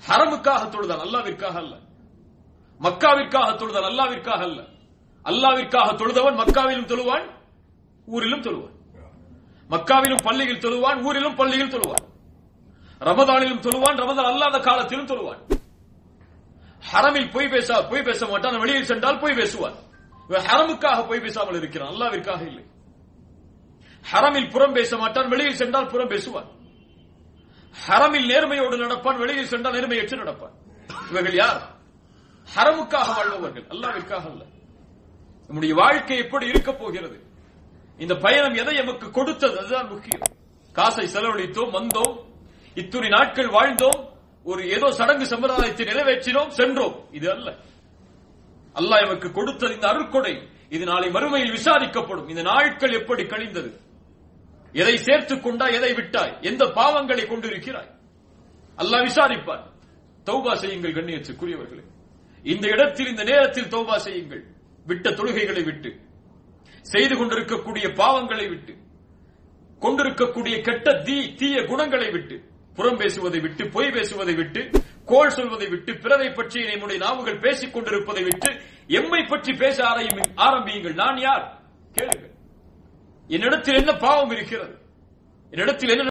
ஹரமுக்காக தொழுதான் அல்லாவிற்காக அல்ல மக்காவிற்காக தொழுதான் அல்லாவிற்காக அல்ல அல்லாவிற்காக தொழுதவன் மக்காவிலும் தொழுவான் ஊரிலும் தொழுவான் மக்காவிலும் பள்ளியில் தொழுவான் ஊரிலும் பள்ளியில் தொழுவான் ரமதானிலும் தொழுவான் ரமதான் அல்லாத காலத்திலும் தொழுவான் ஹரமில் பொய் பேச பொய் பேச மாட்டான் வெளியில் சென்றால் பொய் பேசுவான் இவன் ஹரமுக்காக பொய் பேசாமல் இருக்கிறான் அல்லாவிற்காக இல்லை ஹரமில் புறம் பேச மாட்டான் வெளியில் சென்றால் புறம் பேசுவான் ஹரமில் நேர்மையோடு நடப்பான் வெளியில் சென்றால் நேர்மையற்று நடப்பான் இவர்கள் யார் ஹரமுக்காக வாழ்பவர்கள் அல்லாவிற்காக அல்ல நம்முடைய வாழ்க்கை எப்படி இருக்க போகிறது இந்த பயணம் எதை எமக்கு கொடுத்தது அதுதான் முக்கியம் காசை செலவழித்தோம் வந்தோம் இத்துணை நாட்கள் வாழ்ந்தோம் ஒரு ஏதோ சடங்கு சம்பிரதாயத்தை நிறைவேற்றினோம் சென்றோம் இது அல்ல அல்லாஹ் எமக்கு கொடுத்தது இந்த அருட்கொடை இது நாளை மறுமையில் விசாரிக்கப்படும் இந்த நாட்கள் எப்படி கழிந்தது எதை சேர்த்துக் கொண்டாய் எதை விட்டாய் எந்த பாவங்களை கொண்டிருக்கிறாய் அல்லாஹ் விசாரிப்பார் தௌபா செய்யுங்கள் கண்ணியத்துக்குரியவர்களே இந்த இடத்தில் இந்த நேரத்தில் தௌபா செய்யுங்கள் விட்ட தொழுகைகளை விட்டு செய்து கொண்டிருக்கக்கூடிய பாவங்களை விட்டு கொண்டிருக்கக்கூடிய கெட்ட தீ தீய குணங்களை விட்டு புறம் பேசுவதை விட்டு பொய் பேசுவதை விட்டு கோள் சொல்வதை விட்டு பிறரை பற்றி நம்முடைய நாவுகள் பேசிக் கொண்டிருப்பதை விட்டு எம்மை பற்றி பேச ஆரம்பி- ஆரம்பியுங்கள் நான் யார் கேளுங்கள் என்னிடத்தில் என்ன பாவம் இருக்கிறது என்னிடத்தில் என்ன